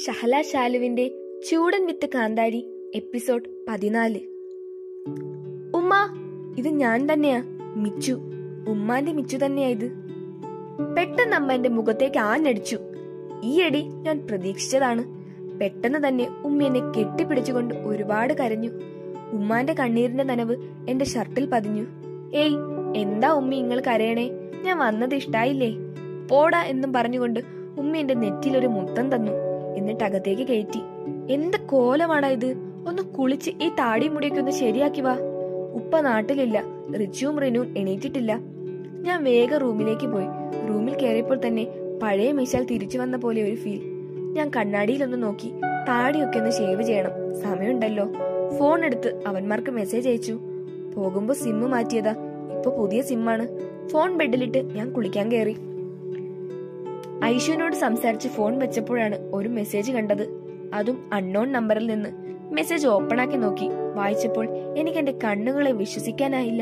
ഷഹല ഷാലുവിന്റെ ചൂടൻ വിത്ത് കാന്താരി എപ്പിസോഡ് പതിനാല് ഉമ്മ ഇത് ഞാൻ തന്നെയാ മിച്ചു ഉമ്മാന്റെ മിച്ചു തന്നെയാ ഇത് പെട്ടെന്ന് അമ്മ എന്റെ മുഖത്തേക്ക് ആഞ്ഞടിച്ചു ഈ അടി ഞാൻ പ്രതീക്ഷിച്ചതാണ് പെട്ടെന്ന് തന്നെ ഉമ്മ എന്നെ കെട്ടിപ്പിടിച്ചുകൊണ്ട് ഒരുപാട് കരഞ്ഞു ഉമ്മാന്റെ കണ്ണീരിന്റെ നനവ് എന്റെ ഷർട്ടിൽ പതിഞ്ഞു ഏയ് എന്താ ഉമ്മി നിങ്ങൾ കരയണേ ഞാൻ വന്നത് ഇഷ്ടായില്ലേ പോടാ എന്നും പറഞ്ഞുകൊണ്ട് ഉമ്മ എന്റെ നെറ്റിൽ ഒരു മുത്തം തന്നു എന്നിട്ട് അകത്തേക്ക് കയറ്റി എന്ത് കോലമാടാ ഇത് ഒന്ന് കുളിച്ച് ഈ താടി മുടിയൊക്കെ ഒന്ന് ശരിയാക്കി വാ ഉപ്പ നാട്ടിലില്ല റിച്ചുവും റിനുവും എണീറ്റിട്ടില്ല ഞാൻ വേഗം റൂമിലേക്ക് പോയി റൂമിൽ കയറിയപ്പോൾ തന്നെ പഴയ മീശാൽ തിരിച്ചു വന്ന പോലെ ഒരു ഫീൽ ഞാൻ കണ്ണാടിയിലൊന്ന് നോക്കി താടിയൊക്കെ ഒന്ന് ഷേവ് ചെയ്യണം സമയമുണ്ടല്ലോ ഫോൺ എടുത്ത് അവന്മാർക്ക് മെസ്സേജ് അയച്ചു പോകുമ്പോ സിമ്മ് മാറ്റിയതാ ഇപ്പൊ പുതിയ സിമ്മാണ് ഫോൺ ബെഡിലിട്ട് ഞാൻ കുളിക്കാൻ കയറി ഐഷുവിനോട് സംസാരിച്ച് ഫോൺ വെച്ചപ്പോഴാണ് ഒരു മെസ്സേജ് കണ്ടത് അതും അൺനോൺ നമ്പറിൽ നിന്ന് മെസ്സേജ് ഓപ്പൺ ആക്കി നോക്കി വായിച്ചപ്പോൾ എനിക്ക് എന്റെ കണ്ണുകളെ വിശ്വസിക്കാനായില്ല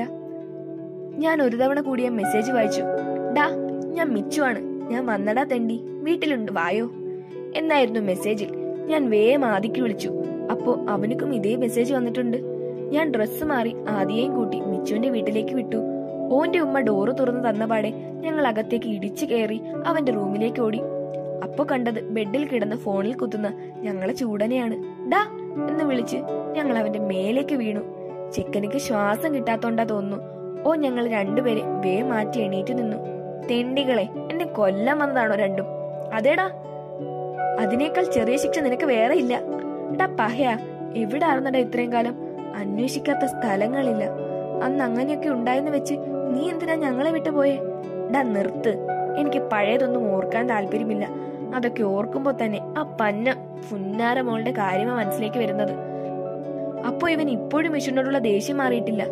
ഞാൻ ഒരു തവണ കൂടിയ മെസ്സേജ് വായിച്ചു ഡാ ഞാൻ മിച്ചുവാണ് ഞാൻ വന്നടാ തെണ്ടി വീട്ടിലുണ്ട് വായോ എന്നായിരുന്നു മെസ്സേജിൽ ഞാൻ വേഗം ആദിക്ക് വിളിച്ചു അപ്പോ അവനുക്കും ഇതേ മെസ്സേജ് വന്നിട്ടുണ്ട് ഞാൻ ഡ്രസ്സ് മാറി ആദിയെയും കൂട്ടി മിച്ചുവിന്റെ വീട്ടിലേക്ക് വിട്ടു ഓന്റെ ഉമ്മ ഡോറ് തുറന്നു തന്നപാടെ ഞങ്ങൾ അകത്തേക്ക് ഇടിച്ചു കയറി അവന്റെ റൂമിലേക്ക് ഓടി അപ്പൊ കണ്ടത് ബെഡിൽ കിടന്ന് ഫോണിൽ കുത്തുന്ന ഞങ്ങളെ ചൂടനെയാണ് ഡാ എന്ന് വിളിച്ച് ഞങ്ങൾ അവന്റെ മേലേക്ക് വീണു ചെക്കനിക്ക് ശ്വാസം കിട്ടാത്തോണ്ടാ തോന്നുന്നു ഓ ഞങ്ങൾ രണ്ടുപേരെ വേ മാറ്റി എണീറ്റ് നിന്നു തെണ്ടികളെ എന്നെ കൊല്ലാൻ വന്നതാണോ രണ്ടും അതേടാ അതിനേക്കാൾ ചെറിയ ശിക്ഷ നിനക്ക് വേറെ ഇല്ല എടാ പഹയ എവിടെ ആർന്നടാ ഇത്രയും കാലം അന്വേഷിക്കാത്ത സ്ഥലങ്ങളില്ല അന്ന് അങ്ങനെയൊക്കെ ഉണ്ടായെന്ന് വെച്ച് നീ എന്തിനാ ഞങ്ങളെ വിട്ടു പോയേ ഡാ നിർത്ത് എനിക്ക് പഴയതൊന്നും ഓർക്കാൻ താല്പര്യമില്ല അതൊക്കെ ഓർക്കുമ്പോ തന്നെ ആ പന്ന പുന്നാര മോളുടെ കാര്യമാ മനസ്സിലേക്ക് വരുന്നത് അപ്പോ ഇവൻ ഇപ്പോഴും വിഷുവിനോടുള്ള ദേഷ്യം മാറിയിട്ടില്ല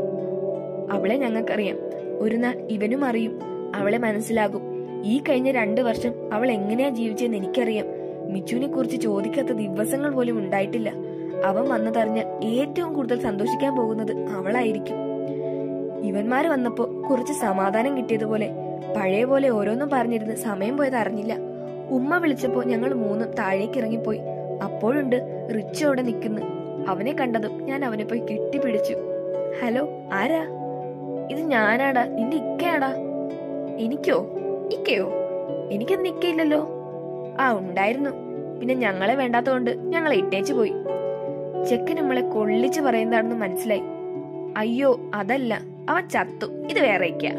അവളെ ഞങ്ങൾക്കറിയാം ഒരു നാൾ ഇവനും അറിയും അവളെ മനസ്സിലാകും ഈ കഴിഞ്ഞ രണ്ടു വർഷം അവൾ എങ്ങനെയാ ജീവിച്ചതെന്ന് എനിക്കറിയാം മിച്ചുവിനെ കുറിച്ച് ചോദിക്കാത്ത ദിവസങ്ങൾ പോലും ഉണ്ടായിട്ടില്ല അവൻ വന്നതറിഞ്ഞാൽ ഏറ്റവും കൂടുതൽ സന്തോഷിക്കാൻ പോകുന്നത് അവളായിരിക്കും ഇവന്മാര് വന്നപ്പോ കുറച്ച് സമാധാനം കിട്ടിയതുപോലെ പഴയ പോലെ ഓരോന്നും പറഞ്ഞിരുന്ന് സമയം പോയത് അറിഞ്ഞില്ല ഉമ്മ വിളിച്ചപ്പോ ഞങ്ങൾ മൂന്നും താഴേക്ക് ഇറങ്ങിപ്പോയി അപ്പോഴുണ്ട് റിച്ച് അവിടെ നിൽക്കുന്നു അവനെ കണ്ടതും ഞാൻ അവനെ പോയി കെട്ടിപ്പിടിച്ചു ഹലോ ആരാ ഇത് ഞാനാടാ നിന്റെ ഇക്കയാടാ എനിക്കോ ഇക്കയോ എനിക്കത് നിക്കയില്ലല്ലോ ആ ഉണ്ടായിരുന്നു പിന്നെ ഞങ്ങളെ വേണ്ടാത്തോണ്ട് ഞങ്ങളെ ഇട്ടേച്ചു പോയി ചെക്കൻ നമ്മളെ കൊള്ളിച്ച് പറയുന്നതാണെന്ന് മനസ്സിലായി അയ്യോ അതല്ല അവൻ ചത്തു ഇത് വേറെ ഇക്ക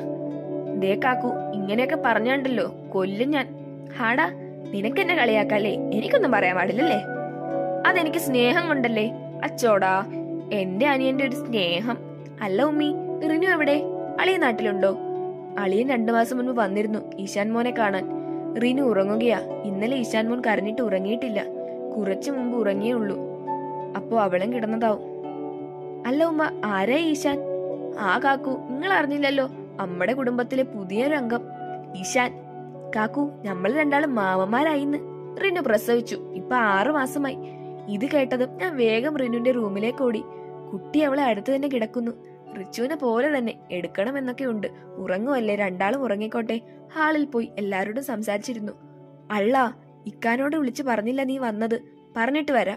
ദേ കാക്കു ഇങ്ങനെയൊക്കെ പറഞ്ഞുണ്ടല്ലോ കൊല്ലും ഞാൻ ഹാടാ നിനക്കെന്നെ കളിയാക്കല്ലേ എനിക്കൊന്നും പറയാൻ പാടില്ലല്ലേ അതെനിക്ക് സ്നേഹം കൊണ്ടല്ലേ അച്ചോടാ എന്റെ അനിയന്റെ ഒരു സ്നേഹം അല്ല ഉമ്മി റിനു എവിടെ അളിയ നാട്ടിലുണ്ടോ അളിയൻ രണ്ടു മാസം മുൻപ് വന്നിരുന്നു ഈശാൻ മോനെ കാണാൻ റിനു ഉറങ്ങുകയാ ഇന്നലെ ഈശാൻ മോൻ കരഞ്ഞിട്ട് ഉറങ്ങിയിട്ടില്ല കുറച്ചു മുമ്പ് ഉറങ്ങിയേ ഉള്ളൂ അപ്പോ അവളും കിടന്നതാവും അല്ല ഉമ്മ ആരാ ഈശാൻ ആ കാക്കു നിങ്ങൾ അറിഞ്ഞില്ലല്ലോ അമ്മടെ കുടുംബത്തിലെ പുതിയൊരു അംഗം ഈശാൻ കാക്കു നമ്മൾ രണ്ടാളും മാമന്മാരായിന്ന് റിനു പ്രസവിച്ചു ഇപ്പൊ ആറു മാസമായി ഇത് കേട്ടതും ഞാൻ വേഗം റിനുവിന്റെ റൂമിലേക്ക് ഓടി കുട്ടി അവളെ അടുത്ത് തന്നെ കിടക്കുന്നു റിച്ചുവിനെ പോലെ തന്നെ എടുക്കണമെന്നൊക്കെ ഉണ്ട് ഉറങ്ങുമല്ലേ രണ്ടാളും ഉറങ്ങിക്കോട്ടെ ഹാളിൽ പോയി എല്ലാരോടും സംസാരിച്ചിരുന്നു അള്ള ഇക്കാനോട് വിളിച്ചു പറഞ്ഞില്ല നീ വന്നത് പറഞ്ഞിട്ട് വരാം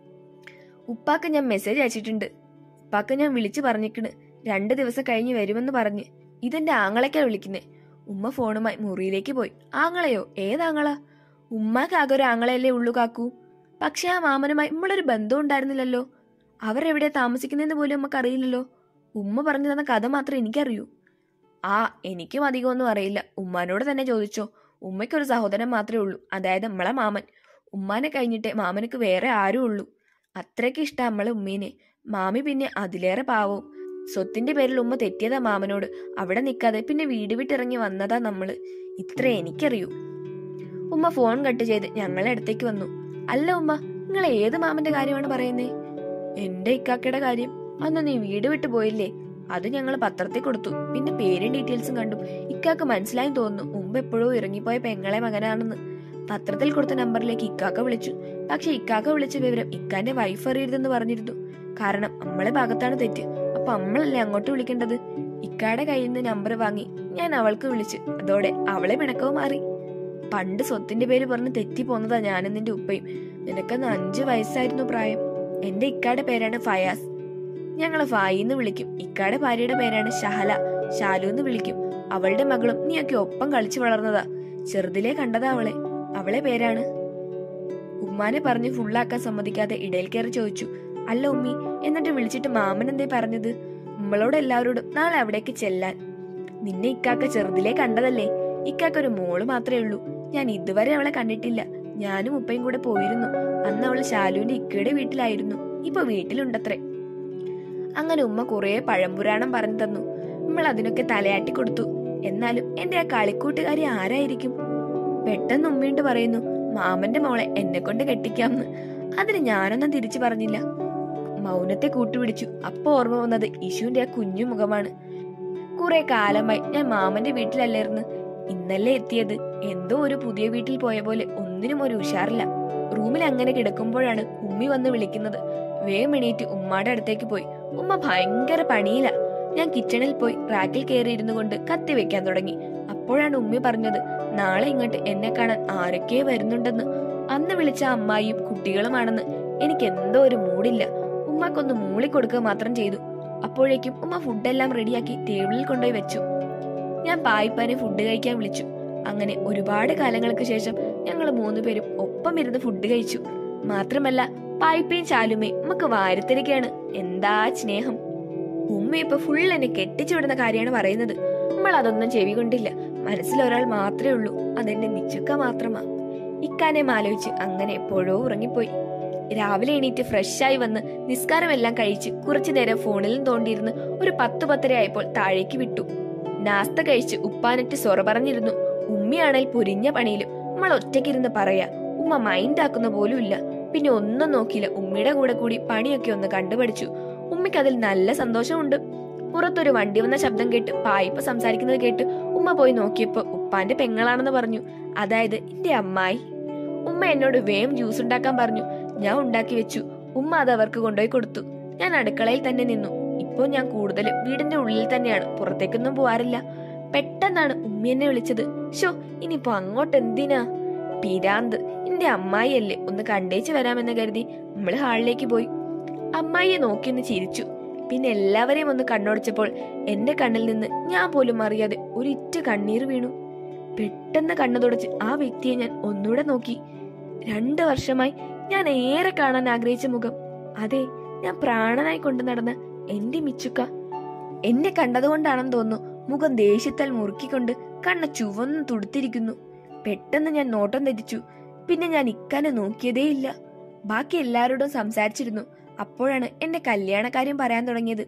ഉപ്പാക്ക് ഞാൻ മെസ്സേജ് അയച്ചിട്ടുണ്ട് ഉപ്പാക്ക് ഞാൻ വിളിച്ചു പറഞ്ഞിക്കണ് രണ്ട് ദിവസം കഴിഞ്ഞ് വരുമെന്ന് പറഞ്ഞ് ഇതെന്റെ ആങ്ങളെക്കാ വിളിക്കുന്നേ ഉമ്മ ഫോണുമായി മുറിയിലേക്ക് പോയി ആങ്ങളെയോ ഏതാങ്ങളാ ഉമ്മാക്ക് ആകെ ഒരു ആങ്ങളെയല്ലേ ഉള്ളൂ കാക്കൂ പക്ഷെ ആ മാമനുമായി നമ്മളൊരു ബന്ധം ഉണ്ടായിരുന്നില്ലല്ലോ അവരെവിടെ താമസിക്കുന്നതെന്ന് പോലും നമുക്ക് അറിയില്ലല്ലോ ഉമ്മ പറഞ്ഞു തന്ന കഥ മാത്രമേ എനിക്കറിയൂ ആ എനിക്കും അധികമൊന്നും അറിയില്ല ഉമ്മാനോട് തന്നെ ചോദിച്ചോ ഉമ്മയ്ക്കൊരു സഹോദരൻ മാത്രമേ ഉള്ളൂ അതായത് നമ്മളെ മാമൻ ഉമ്മാനെ കഴിഞ്ഞിട്ടേ മാമനക്ക് വേറെ ആരും ഉള്ളൂ അത്രയ്ക്ക് ഇഷ്ടം നമ്മളെ ഉമ്മീനെ മാമി പിന്നെ അതിലേറെ പാവവും സ്വത്തിന്റെ പേരിൽ ഉമ്മ തെറ്റിയതാ മാമനോട് അവിടെ നിൽക്കാതെ പിന്നെ വീട് വിട്ടിറങ്ങി വന്നതാ നമ്മള് ഇത്ര എനിക്കറിയൂ ഉമ്മ ഫോൺ കട്ട് ചെയ്ത് ഞങ്ങളെ അടുത്തേക്ക് വന്നു അല്ല ഉമ്മ നിങ്ങൾ ഏത് മാമന്റെ കാര്യമാണ് പറയുന്നേ എന്റെ ഇക്കാക്കയുടെ കാര്യം അന്ന് നീ വീട് വിട്ടു പോയില്ലേ അത് ഞങ്ങൾ പത്രത്തിൽ കൊടുത്തു പിന്നെ പേരും ഡീറ്റെയിൽസും കണ്ടു ഇക്കാക്ക് മനസ്സിലായി തോന്നുന്നു മുമ്പ് എപ്പോഴോ ഇറങ്ങിപ്പോയ പെങ്ങളെ മകനാണെന്ന് പത്രത്തിൽ കൊടുത്ത നമ്പറിലേക്ക് ഇക്കാക്ക വിളിച്ചു പക്ഷെ ഇക്കാക്ക വിളിച്ച വിവരം ഇക്കാന്റെ വൈഫ് അറിയരുതെന്ന് പറഞ്ഞിരുന്നു കാരണം നമ്മളെ ഭാഗത്താണ് തെറ്റ് അപ്പൊ നമ്മളല്ലേ അങ്ങോട്ട് വിളിക്കേണ്ടത് ഇക്കാടെ കയ്യിൽ നിന്ന് നമ്പർ വാങ്ങി ഞാൻ അവൾക്ക് വിളിച്ചു അതോടെ അവളെ പിണക്കവും മാറി പണ്ട് സ്വത്തിന്റെ പേര് പറഞ്ഞ് തെറ്റി പോന്നതാ ഞാനും നിന്റെ ഉപ്പയും നിനക്കന്ന് അഞ്ചു വയസ്സായിരുന്നു പ്രായം എന്റെ ഇക്കാടെ പേരാണ് ഫയാസ് ഞങ്ങള് ഫായി എന്ന് വിളിക്കും ഇക്കാടെ ഭാര്യയുടെ പേരാണ് ഷഹല ഷാലു എന്ന് വിളിക്കും അവളുടെ മകളും നീയൊക്കെ ഒപ്പം കളിച്ചു വളർന്നതാ ചെറുതിലേ കണ്ടതാ അവളെ അവളെ പേരാണ് ഉമ്മാനെ പറഞ്ഞ് ഫുള്ളാക്കാൻ സമ്മതിക്കാതെ ഇടയിൽ കയറി ചോദിച്ചു അല്ല ഉമ്മി എന്നിട്ട് വിളിച്ചിട്ട് മാമൻ എന്തേ പറഞ്ഞത് നമ്മളോട് എല്ലാവരോടും നാളെ അവിടേക്ക് ചെല്ലാൻ നിന്നെ ഇക്കാക്ക ചെറുതിലേ കണ്ടതല്ലേ ഇക്കാക്ക ഒരു മോള് മാത്രമേ ഉള്ളൂ ഞാൻ ഇതുവരെ അവളെ കണ്ടിട്ടില്ല ഞാനും ഉപ്പയും കൂടെ പോയിരുന്നു അന്ന് അവൾ ശാലുവിന്റെ ഇക്കയുടെ വീട്ടിലായിരുന്നു ഇപ്പൊ വീട്ടിലുണ്ടത്രേ അങ്ങനെ ഉമ്മ കുറെ പഴംപുരാണം പറഞ്ഞു തന്നു നമ്മൾ അതിനൊക്കെ തലയാട്ടി കൊടുത്തു എന്നാലും എന്റെ ആ കളിക്കൂട്ടുകാരി ആരായിരിക്കും പെട്ടെന്ന് ഉമ്മയുണ്ട് പറയുന്നു മാമന്റെ മോളെ എന്നെ കൊണ്ട് കെട്ടിക്കാമെന്ന് അതിന് ഞാനൊന്നും തിരിച്ചു പറഞ്ഞില്ല മൗനത്തെ കൂട്ടുപിടിച്ചു അപ്പൊ ഓർമ്മ വന്നത് ഇഷുവിന്റെ ആ കുഞ്ഞു മുഖമാണ് കുറെ കാലമായി ഞാൻ മാമന്റെ വീട്ടിലല്ലായിരുന്നു ഇന്നല്ലേ എത്തിയത് എന്തോ ഒരു പുതിയ വീട്ടിൽ പോയ പോലെ ഒന്നിനും ഒരു ഉഷാറില്ല റൂമിൽ അങ്ങനെ കിടക്കുമ്പോഴാണ് ഉമ്മി വന്ന് വിളിക്കുന്നത് വേഗം എണീറ്റ് ഉമ്മാടെ അടുത്തേക്ക് പോയി ഉമ്മ ഭയങ്കര പണിയില്ല ഞാൻ കിച്ചണിൽ പോയി റാക്കിൽ കയറിയിരുന്നു കൊണ്ട് കത്തി വെക്കാൻ തുടങ്ങി അപ്പോഴാണ് ഉമ്മി പറഞ്ഞത് നാളെ ഇങ്ങോട്ട് എന്നെ കാണാൻ ആരൊക്കെ വരുന്നുണ്ടെന്ന് അന്ന് വിളിച്ച അമ്മായിയും കുട്ടികളുമാണെന്ന് എനിക്ക് എന്തോ ഒരു മൂടില്ല ഉമ്മക്കൊന്ന് മൂളി കൊടുക്കുക മാത്രം ചെയ്തു അപ്പോഴേക്കും ഉമ്മ ഫുഡെല്ലാം റെഡിയാക്കി ടേബിളിൽ കൊണ്ടുപോയി വെച്ചു ഞാൻ പായിപ്പാനെ ഫുഡ് കഴിക്കാൻ വിളിച്ചു അങ്ങനെ ഒരുപാട് കാലങ്ങൾക്ക് ശേഷം ഞങ്ങൾ മൂന്നുപേരും ഒപ്പം ഇരുന്ന് ഫുഡ് കഴിച്ചു മാത്രമല്ല പായിപ്പയും ചാലുമയും ഉമ്മക്ക് വാരത്തിരിക്കയാണ് എന്താ സ്നേഹം ഉമ്മ ഇപ്പൊ ഫുൾ എന്നെ കെട്ടിച്ചു വിടുന്ന കാര്യമാണ് പറയുന്നത് നമ്മൾ അതൊന്നും ചെവി കൊണ്ടില്ല മനസ്സിൽ ഒരാൾ മാത്രമേ ഉള്ളൂ അതെന്റെ മിച്ചുക്ക മാത്രമാ ഇക്കാനെ ആലോചിച്ച് അങ്ങനെ എപ്പോഴോ ഉറങ്ങിപ്പോയി രാവിലെ എണീറ്റ് ഫ്രഷായി വന്ന് നിസ്കാരമെല്ലാം കഴിച്ച് കുറച്ചു നേരം ഫോണിലും തോണ്ടിയിരുന്ന് ഒരു പത്ത് പത്തര ആയപ്പോൾ താഴേക്ക് വിട്ടു നാസ്ത കഴിച്ച് ഉപ്പാനറ്റ് സൊറ പറഞ്ഞിരുന്നു ഉമ്മയാണേൽ പൊരിഞ്ഞ പണിയിലും നമ്മൾ ഒറ്റയ്ക്കിരുന്ന് പറയാ ഉമ്മ മൈൻഡ് ആക്കുന്ന പോലും ഇല്ല പിന്നെ ഒന്നും നോക്കിയില്ല ഉമ്മയുടെ കൂടെ കൂടി പണിയൊക്കെ ഒന്ന് കണ്ടുപഠിച്ചു ഉമ്മയ്ക്ക് അതിൽ നല്ല സന്തോഷമുണ്ട് പുറത്തൊരു വണ്ടി വന്ന ശബ്ദം കേട്ട് പായിപ്പ് സംസാരിക്കുന്നത് കേട്ട് ഉമ്മ പോയി നോക്കിയപ്പോ ഉപ്പാന്റെ പെങ്ങളാണെന്ന് പറഞ്ഞു അതായത് എന്റെ അമ്മായി ഉമ്മ എന്നോട് വേം ജ്യൂസ് ഉണ്ടാക്കാൻ പറഞ്ഞു ഞാൻ ഉണ്ടാക്കി വെച്ചു ഉമ്മ അത് അവർക്ക് കൊണ്ടുപോയി കൊടുത്തു ഞാൻ അടുക്കളയിൽ തന്നെ നിന്നു ഇപ്പോ ഞാൻ കൂടുതലും വീടിന്റെ ഉള്ളിൽ തന്നെയാണ് പുറത്തേക്കൊന്നും പോവാറില്ല പെട്ടെന്നാണ് ഉമ്മ എന്നെ വിളിച്ചത് ഷോ ഇനിയിപ്പോ അങ്ങോട്ട് എന്തിനാ പിരാന്ത് എന്റെ അമ്മായിയല്ലേ ഒന്ന് കണ്ടേച്ച് വരാമെന്ന് കരുതി നമ്മൾ ഹാളിലേക്ക് പോയി അമ്മായിയെ നോക്കി ഒന്ന് ചിരിച്ചു പിന്നെ എല്ലാവരെയും ഒന്ന് കണ്ണോടിച്ചപ്പോൾ എന്റെ കണ്ണിൽ നിന്ന് ഞാൻ പോലും അറിയാതെ ഒരിറ്റ കണ്ണീർ വീണു പെട്ടെന്ന് കണ്ണു തുടച്ച് ആ വ്യക്തിയെ ഞാൻ ഒന്നുകൂടെ നോക്കി രണ്ടു വർഷമായി ഞാൻ ഏറെ കാണാൻ ആഗ്രഹിച്ച മുഖം അതെ ഞാൻ പ്രാണനായി കൊണ്ടു നടന്ന എന്റെ മിച്ചുക്ക എന്നെ കണ്ടതുകൊണ്ടാണെന്ന് തോന്നുന്നു മുഖം ദേഷ്യത്താൽ മുറുക്കിക്കൊണ്ട് കണ്ണ ചുവന്ന് തുടുത്തിരിക്കുന്നു പെട്ടെന്ന് ഞാൻ നോട്ടം തെറ്റിച്ചു പിന്നെ ഞാൻ ഇക്കാനെ നോക്കിയതേയില്ല ബാക്കി എല്ലാവരോടും സംസാരിച്ചിരുന്നു അപ്പോഴാണ് എന്റെ കല്യാണക്കാര്യം പറയാൻ തുടങ്ങിയത്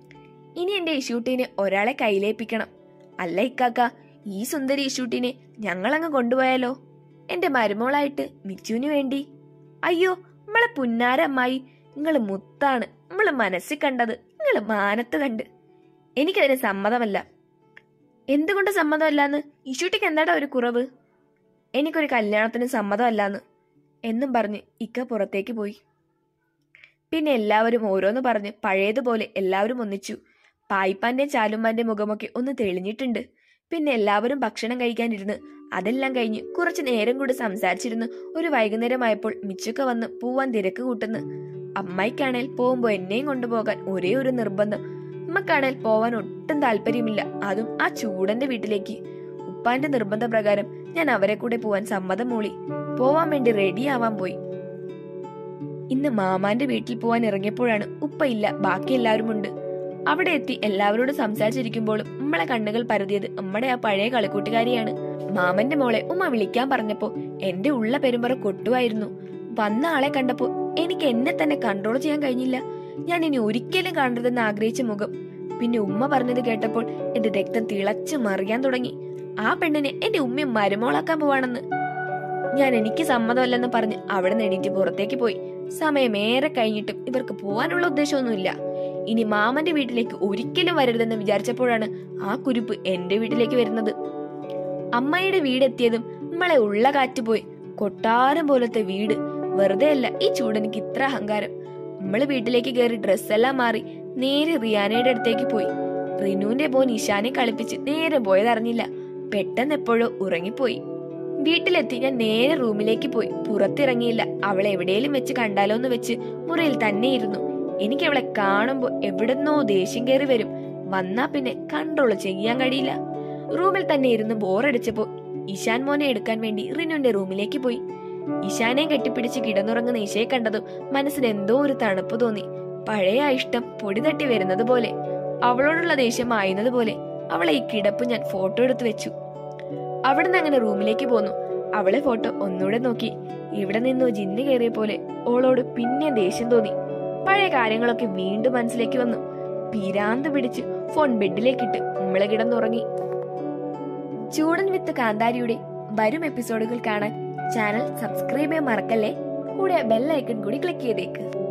ഇനി എന്റെ ഇഷൂട്ടിനെ ഒരാളെ കയ്യിലേൽപ്പിക്കണം അല്ല ഇക്കാക്ക ഈ സുന്ദരി ഇഷൂട്ടിനെ ഞങ്ങളങ്ങ് കൊണ്ടുപോയാലോ എന്റെ മരുമോളായിട്ട് മിച്ചുവിന് വേണ്ടി അയ്യോ നമ്മളെ പുന്നാര അമ്മായി നിങ്ങള് മുത്താണ് നമ്മള് മനസ്സിൽ കണ്ടത് നിങ്ങള് മാനത്ത് കണ്ട് എനിക്കതിന് സമ്മതമല്ല എന്തുകൊണ്ട് സമ്മതമല്ലാന്ന് ഇഷൂട്ടിക്ക് എന്താടാ ഒരു കുറവ് എനിക്കൊരു കല്യാണത്തിന് സമ്മതമല്ലാന്ന് എന്നും പറഞ്ഞ് ഇക്ക പുറത്തേക്ക് പോയി പിന്നെ എല്ലാവരും ഓരോന്ന് പറഞ്ഞ് പഴയതുപോലെ എല്ലാവരും ഒന്നിച്ചു പായിപ്പാന്റെ ചാലുമ്മാന്റെ മുഖമൊക്കെ ഒന്ന് തെളിഞ്ഞിട്ടുണ്ട് പിന്നെ എല്ലാവരും ഭക്ഷണം കഴിക്കാനിരുന്ന് അതെല്ലാം കഴിഞ്ഞ് കുറച്ചു നേരം കൂടി സംസാരിച്ചിരുന്ന് ഒരു വൈകുന്നേരമായപ്പോൾ മിച്ചുക്ക വന്ന് പൂവാൻ തിരക്ക് കൂട്ടുന്നു അമ്മായിക്കാണേൽ പോകുമ്പോ എന്നെയും കൊണ്ടുപോകാൻ ഒരേ ഒരു നിർബന്ധം ഉമ്മക്കാണേൽ പോവാൻ ഒട്ടും താല്പര്യമില്ല അതും ആ ചൂടന്റെ വീട്ടിലേക്ക് ഉപ്പാന്റെ നിർബന്ധ പ്രകാരം ഞാൻ അവരെ കൂടെ പോവാൻ സമ്മതം മൂളി പോവാൻ വേണ്ടി റെഡിയാവാൻ പോയി ഇന്ന് മാമാന്റെ വീട്ടിൽ പോവാൻ ഇറങ്ങിയപ്പോഴാണ് ഉപ്പ ഇല്ല ബാക്കി എല്ലാവരും ഉണ്ട് അവിടെ എത്തി എല്ലാവരോടും സംസാരിച്ചിരിക്കുമ്പോഴും നമ്മളെ കണ്ണുകൾ പരതിയത് നമ്മുടെ ആ പഴയ കളിക്കൂട്ടുകാരിയാണ് മാമന്റെ മോളെ ഉമ്മ വിളിക്കാൻ പറഞ്ഞപ്പോ എന്റെ ഉള്ള പെരുമ്പറ കൊട്ടുമായിരുന്നു വന്ന ആളെ കണ്ടപ്പോ എനിക്ക് എന്നെ തന്നെ കൺട്രോൾ ചെയ്യാൻ കഴിഞ്ഞില്ല ഞാൻ ഇനി ഒരിക്കലും കാണരുതെന്ന് ആഗ്രഹിച്ച മുഖം പിന്നെ ഉമ്മ പറഞ്ഞത് കേട്ടപ്പോൾ എന്റെ രക്തം തിളച്ചു മറിയാൻ തുടങ്ങി ആ പെണ്ണിനെ എന്റെ ഉമ്മയും മരുമോളാക്കാൻ പോവാണെന്ന് ഞാൻ എനിക്ക് സമ്മതമല്ലെന്ന് പറഞ്ഞ് അവിടെ നിന്ന് എണീറ്റ് പുറത്തേക്ക് പോയി സമയമേറെ കഴിഞ്ഞിട്ടും ഇവർക്ക് പോവാനുള്ള ഉദ്ദേശമൊന്നുമില്ല ഇനി മാമന്റെ വീട്ടിലേക്ക് ഒരിക്കലും വരരുതെന്ന് വിചാരിച്ചപ്പോഴാണ് ആ കുരുപ്പ് എന്റെ വീട്ടിലേക്ക് വരുന്നത് അമ്മായിയുടെ വീടെത്തിയതും നമ്മളെ ഉള്ള കാറ്റ് പോയി കൊട്ടാരം പോലത്തെ വീട് വെറുതെ അല്ല ഈ ചൂടെനിക്ക് ഇത്ര അഹങ്കാരം നമ്മള് വീട്ടിലേക്ക് കയറി ഡ്രസ്സെല്ലാം മാറി നേരെ റിയാനയുടെ അടുത്തേക്ക് പോയി റിനുവിന്റെ മോൻ ഇഷാനെ കളിപ്പിച്ച് നേരെ പോയതറിഞ്ഞില്ല പെട്ടെന്ന് എപ്പോഴോ ഉറങ്ങിപ്പോയി വീട്ടിലെത്തി ഞാൻ നേരെ റൂമിലേക്ക് പോയി പുറത്തിറങ്ങിയില്ല അവളെ എവിടെയും വെച്ച് കണ്ടാലോ എന്ന് വെച്ച് മുറിയിൽ തന്നെ ഇരുന്നു എനിക്ക് അവളെ കാണുമ്പോൾ എവിടെന്നോ ദേഷ്യം കയറി വരും വന്നാ പിന്നെ കൺട്രോൾ ചെയ്യാൻ കഴിയില്ല റൂമിൽ തന്നെ ഇരുന്ന് ബോറടിച്ചപ്പോ ഇഷാൻ മോനെ എടുക്കാൻ വേണ്ടി റിനുവിന്റെ റൂമിലേക്ക് പോയി ഇഷാനെ കെട്ടിപ്പിടിച്ച് കിടന്നുറങ്ങുന്ന ഇഷയെ കണ്ടതും മനസ്സിന് എന്തോ ഒരു തണുപ്പ് തോന്നി പഴയ ആ ഇഷ്ടം പൊടി തട്ടി വരുന്നത് പോലെ അവളോടുള്ള ദേഷ്യം മായുന്നത് പോലെ അവളെ ഈ കിടപ്പ് ഞാൻ ഫോട്ടോ എടുത്ത് വെച്ചു അവിടുന്ന് അങ്ങനെ റൂമിലേക്ക് പോന്നു അവളെ ഫോട്ടോ ഒന്നുകൂടെ നോക്കി ഇവിടെ നിന്നോ ജിന്ന് കയറിയ പോലെ ഓളോട് പിന്നെ ദേഷ്യം തോന്നി പഴയ കാര്യങ്ങളൊക്കെ വീണ്ടും മനസ്സിലേക്ക് വന്നു പിരാന്ത് പിടിച്ച് ഫോൺ ബെഡിലേക്കിട്ട് ഉമ്മളെ കിടന്നുറങ്ങി ചൂടൻ വിത്ത് കാന്താരിയുടെ വരും എപ്പിസോഡുകൾ കാണാൻ ചാനൽ സബ്സ്ക്രൈബ് ചെയ്യാൻ മറക്കല്ലേ കൂടെ ബെല്ലൈക്കൺ കൂടി ക്ലിക്ക് ചെയ്തേക്ക്